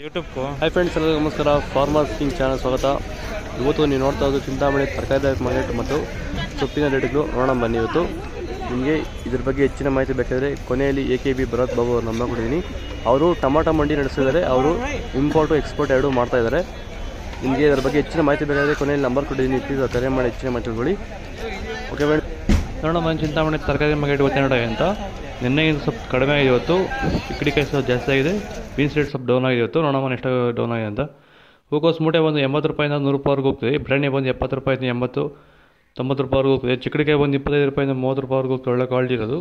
ಯೂಟ್ಯೂಬ್ಗೂ hi friends ಎಲ್ಲರಿಗೂ ನಮಸ್ಕಾರ farmers king channel ಸ್ವಾಗತ ಇವತ್ತು ನೀವು ನೋಡ್ತಾ ಇರೋದು ಚಿಂತಾಮಣಿ ತರಕಾರಿ ಮಾರ್ಕೆಟ್ ಮತ್ತು ಸೊಪ್ಪಿನ ರೇಟ್ಗಳು ನೋಡೋಣ ಬನ್ನಿ ಇವತ್ತು ನಿಮಗೆ ಇದ್ರ ಬಗ್ಗೆ ಹೆಚ್ಚಿನ ಮಾಹಿತಿ ಬೇಕಾದರೆ ಕೊನೆಯಲ್ಲಿ A K B Bharath Babu ಅವ್ರು ನಂಬರ್ ಕೊಟ್ಟಿದ್ದೀನಿ ಅವರು ಟಮಾಟೋ ಮಂಡಿ ನಡೆಸಿದ್ದಾರೆ ಅವರು ಇಂಪೋರ್ಟು ಎಕ್ಸ್ಪೋರ್ಟ್ ಎರಡೂ ಮಾಡ್ತಾ ಇದ್ದಾರೆ ನಿಮಗೆ ಇದರ ಬಗ್ಗೆ ಹೆಚ್ಚಿನ ಮಾಹಿತಿ ಬೇಕಾದರೆ ಕೊನೆಯಲ್ಲಿ ನಂಬರ್ ಕೊಟ್ಟಿದ್ದೀನಿ ಪ್ಲೀಸ್ ಕರೆ ಮಾಡಿ ಹೆಚ್ಚಿನ ಮಾಹಿತಿ ತಿಳ್ಕೊಳ್ಳಿ ಓಕೆ ಫ್ರೆಂಡ್ ನೋಡೋಣ ಬಂದು ಚಿಂತಾಮಣಿ ತರಕಾರಿ ಮಾರ್ಕೆಟ್ ಇವತ್ತು ನೋಡೋ ಅಂತ ನಿನ್ನೆಗಿಂತ ಸ್ವಲ್ಪ ಕಡಿಮೆ ಆಗಿದೆ ಇವತ್ತು ಚಿಕ್ಕಡಿಕಾಯಿ ಸ್ವಲ್ಪ ಜಾಸ್ತಿ ಆಗಿದೆ ಬೀನ್ಸ್ ರೇಟ್ ಸ್ವಲ್ಪ ಡೌನ್ ಆಗಿದೆ ಇವತ್ತು ನೋಡೋಣ ಎಷ್ಟು ಡೌನ್ ಆಗಿದೆ ಅಂತ ಹೂಕೋಸು ಮೂಟೆ ಬಂದು ಎಂಬತ್ತು ರೂಪಾಯಿಂದ ನೂರು ರೂಪಾಯಿವರೆಗೂ ಹೋಗ್ತದೆ ಬ್ರಾಣಿ ಬಂದು ಎಪ್ಪತ್ತು ರೂಪಾಯಿಂದ ಎಂಬತ್ತು ತೊಂಬತ್ತು ರೂಪಾಯಿವರೆಗೂ ಹೋಗ್ತದೆ ಚಿಕ್ಕಡಿಕಾಯಿ ಬಂದು ಇಪ್ಪತ್ತೈದು ರೂಪಾಯಿಂದ ಮೂವತ್ತು ರೂಪಾಯಿವರೆಗೂ ಹೋಗ್ತದೆ ಒಳ್ಳೆ ಕ್ವಾಲಿಟಿ ಇರೋದು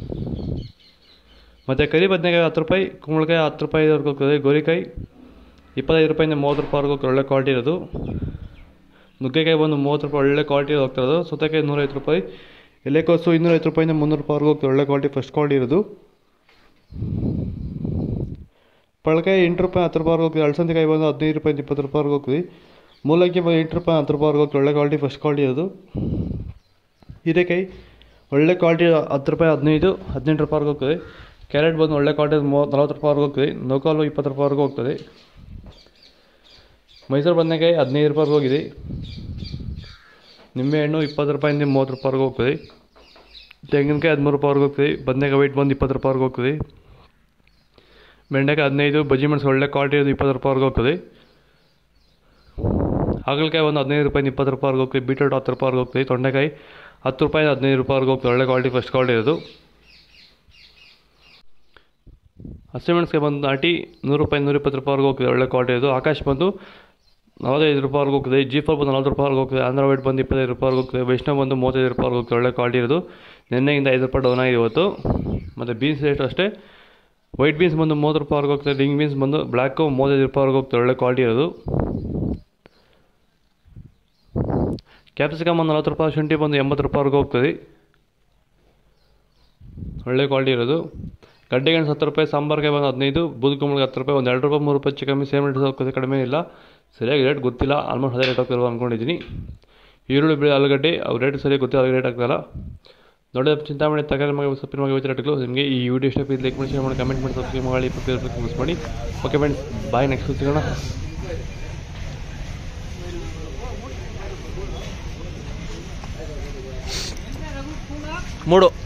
ಮತ್ತು ಕರಿ ಬದನೆಕಾಯಿ ಹತ್ತು ರೂಪಾಯಿ ಕುಂಬಳಕಾಯಿ ಹತ್ತು ರೂಪಾಯಿವರೆಗೂ ಹೋಗ್ತದೆ ಗೋರಿಕಾಯಿ ಇಪ್ಪತ್ತೈದು ರೂಪಾಯಿಂದ ಮೂವತ್ತು ರೂಪಾಯಿವರೆಗೂ ಹೋಗ್ತದೆ ಒಳ್ಳೆ ಕ್ವಾಲಿಟಿ ಇರೋದು ನುಗ್ಗೆಕಾಯಿ ಬಂದು ಮೂವತ್ತು ರೂಪಾಯಿ ಒಳ್ಳೆ ಕ್ವಾಲಿಟಿ ಹೋಗ್ತಿರೋದು ಸೌತೆಕಾಯಿ ನೂರೈವತ್ತು ರೂಪಾಯಿ ಎಲೆಕೋಸು ಇನ್ನೂರೈವತ್ತು ರೂಪಾಯಿಂದ ಮುನ್ನೂರು ರೂಪಾಯಿವರೆಗೂ ಹೋಗ್ತದೆ ಒಳ್ಳೆ ಕ್ವಾಲಿಟಿ ಫಸ್ಟ್ ಕ್ವಾಲಿಟಿ ಇರೋದು ಪಳಕಾಯಿ ಎಂಟು ರೂಪಾಯಿ ಹತ್ತು ರೂಪಾಯಿವರೆಗೂ ಹೋಗ್ತದೆ ಅಳಸಂದಿಕಾಯಿ ಬಂದು ಹದಿನೈದು ರೂಪಾಯಿಂದ ಇಪ್ಪತ್ತು ರೂಪಾಯಿವರೆಗೂ ಹೋಗ್ತದೆ ಮೂಲಂಗಿ ಬಂದು ಎಂಟು ರೂಪಾಯಿ ಹತ್ತು ರೂಪಾಯಿವರೆಗೂ ಹೋಗ್ತದೆ ಒಳ್ಳೆ ಕ್ವಾಲಿಟಿ ಫಸ್ಟ್ ಕ್ವಾಲಿಟಿ ಇರೋದು ಹೀರೆಕಾಯಿ ಒಳ್ಳೆ ಕ್ವಾಲಿಟಿ ಹತ್ತು ರೂಪಾಯಿ ಹದಿನೈದು ಹದಿನೆಂಟು ರೂಪಾಯಿವರೆಗೂ ಹೋಗ್ತದೆ ಕ್ಯಾರೆಟ್ ಬಂದು ಒಳ್ಳೆ ಕ್ವಾಲಿಟಿ ಮೂವತ್ತು ನಲ್ವತ್ತು ರೂಪಾಯಿವರೆಗೂ ಹೋಗ್ತದೆ ನೌಕಾಲು ಇಪ್ಪತ್ತು ರೂಪಾಯಿವರೆಗೂ ಹೋಗ್ತದೆ ಮೈಸೂರು ಬದನೆಕಾಯಿ ಹದಿನೈದು ರೂಪಾಯಿವರೆಗೂ ಹೋಗಿದೆ ನಿಂಬೆಹಣ್ಣು ಇಪ್ಪತ್ತು ರೂಪಾಯಿಂದ ಮೂವತ್ತು ರೂಪಾಯಿವರೆಗೂ ಹೋಗ್ತದೆ ತೆಂಗಿನಕಾಯಿ ಹದಿಮೂರು ರೂಪಾಯಿವರೆಗೂ ಹೋಗ್ತದೆ ಬದನೆಕಾಯಿ ವೆಯ್ಟ್ ಬಂದು ಇಪ್ಪತ್ತು ರೂಪಾಯಿವರೆಗೂ ಹೋಗ್ತದೆ ಬೆಂಡೆಕಾಯಿ ಹದಿನೈದು ಬಜ್ಜಿ ಮೆಣಸು ಒಳ್ಳೆ ಕ್ವಾಲಿಟಿ ಇರೋದು ಇಪ್ಪತ್ತು ರೂಪಾಯಿವರೆಗೂ ಹೋಗ್ತದೆ ಹಾಗಲಕಾಯಿ ಒಂದು ಹದಿನೈದು ರೂಪಾಯಿಂದ ಇಪ್ಪತ್ತು ರೂಪಾಯಿವರೆಗೂ ಹೋಗ್ತದೆ ಬೀಟ್ರೂಟ್ ಹತ್ತು ರೂಪಾಯಿವರೆಗೂ ಹೋಗ್ತದೆ ತೊಂಡೆಕಾಯಿ ಹತ್ತು ರೂಪಾಯಿಂದ ಹದಿನೈದು ರೂಪಾಯಿವರೆಗೂ ಹೋಗ್ತದೆ ಒಳ್ಳೆ ಕ್ವಾಲಿಟಿ ಫಸ್ಟ್ ಕ್ವಾಲಿಟಿ ಇರೋದು ಹಸಿಮೆಣಸಿಗೆ ಬಂದು ನಾಟಿ ನೂರು ರೂಪಾಯಿ ನೂರ ಇಪ್ಪತ್ತು ರೂಪಾಯಿವರೆಗೂ ಹೋಗ್ತದೆ ಒಳ್ಳೆ ಕ್ವಾಲಿಟಿ ಇರೋದು ಆಕಾಶ ಬಂದು ನಲವತ್ತೈದು ರೂಪಾಯಿವರೆಗೂ ಹೋಗ್ತದೆ ಜಿ ಫೋರ್ ಬಂದು ನಲ್ವತ್ತು ರೂಪಾಯಿವರೆಗೂ ಹೋಗ್ತದೆ ಆಂಧ್ರ ವೈಟ್ ಬಂದು ಇಪ್ಪತ್ತೈದು ರೂಪಾಯಿವರೆಗೂ ಹೋಗ್ತದೆ ವೈಷ್ಣವ್ ಬಂದು ಮೂವತ್ತೈದು ರೂಪಾಯಿವರೆಗೂ ಹೋಗ್ತದೆ ಒಳ್ಳೆ ಕ್ವಾಲಿಟಿ ಇರೋದು ನಿನ್ನೆಗಿಂತ ಐದು ರೂಪಾಯಿ ಡೌನ್ ಆಗಿದೆ ಇವತ್ತು ಮತ್ತು ಬೀನ್ಸ್ ರೇಟ್ ಅಷ್ಟೇ ವೈಟ್ ಬೀನ್ಸ್ ಬಂದು ಮೂವತ್ತು ರೂಪಾಯಿವರೆಗೂ ಹೋಗ್ತದೆ ರಿಂಗ್ ಬೀನ್ಸ್ ಬಂದು ಬ್ಲ್ಯಾಕು ಮೂವತ್ತೈದು ರೂಪಾಯಿವರೆಗೂ ಹೋಗ್ತದೆ ಒಳ್ಳೆ ಕ್ವಾಲಿಟಿ ಇರೋದು ಕ್ಯಾಪ್ಸಿಕಮ್ ಒಂದು ನಲ್ವತ್ತು ರೂಪಾಯಿ ಶುಂಠಿ ಬಂದು ಎಂಬತ್ತು ರೂಪಾಯಿವರೆಗೂ ಹೋಗ್ತದೆ ಒಳ್ಳೆ ಕ್ವಾಲಿಟಿ ಇರೋದು ಗಡ್ಡೆಗೆಣಸು ಹತ್ತು ರೂಪಾಯಿ ಸಾಂಬಾರ್ಗೆ ಬಂದು ಹದಿನೈದು ಬೂದುಗುಂಬಳಿಗೆ ಹತ್ತು ರೂಪಾಯಿ ಒಂದು ಎರಡು ರೂಪಾಯಿ ಮೂರು ರೂಪಾಯಿ ಚಿಕನ್ ಸೇಮ್ ರೇಟ್ ಹೋಗ್ತದೆ ಕಡಿಮೆ ಇಲ್ಲ ಸರಿಯಾಗಿ ರೇಟ್ ಗೊತ್ತಿಲ್ಲ ಆಲ್ಮೋಸ್ಟ್ ಅದೇ ರೇಟ್ ಹೋಗ್ತಿಲ್ವ ಅಂದ್ಕೊಂಡಿದ್ದೀನಿ ಈರುಳ್ಳಿ ಬೆಳೆ ಆಲೂಗಡ್ಡೆ ಅವ್ರ ರೇಟ್ ಸರಿಯಾಗಿ ಗೊತ್ತಿಲ್ಲ ಅದೇ ರೇಟ್ ಆಗ್ತಾಯಿಲ್ಲ ನೋಡಿ ಚಿಂತಾಮಣಿ ತರಕಾರಿ ಮಗ ಸೊಪ್ಪಿನ ಮಗ ರೇಟ್ಗಳು ನಿಮಗೆ ಈ ವಿಡಿಯೋ ಇಷ್ಟ ಲೈಕ್ ಮಾಡಿ ಶೇರ್ ಮಾಡಿ ಕಮೆಂಟ್ ಮಾಡಿ ಸಬ್ಸ್ಕ್ರೈಬ್ ಮಾಡಿ ಮಿಸ್ ಮಾಡಿ ಓಕೆ ಫ್ರೆಂಡ್ಸ್ ಬಾಯ್ ನೆಕ್ಸ್ಟ್ ಸಿಗೋಣ ಮೂಡು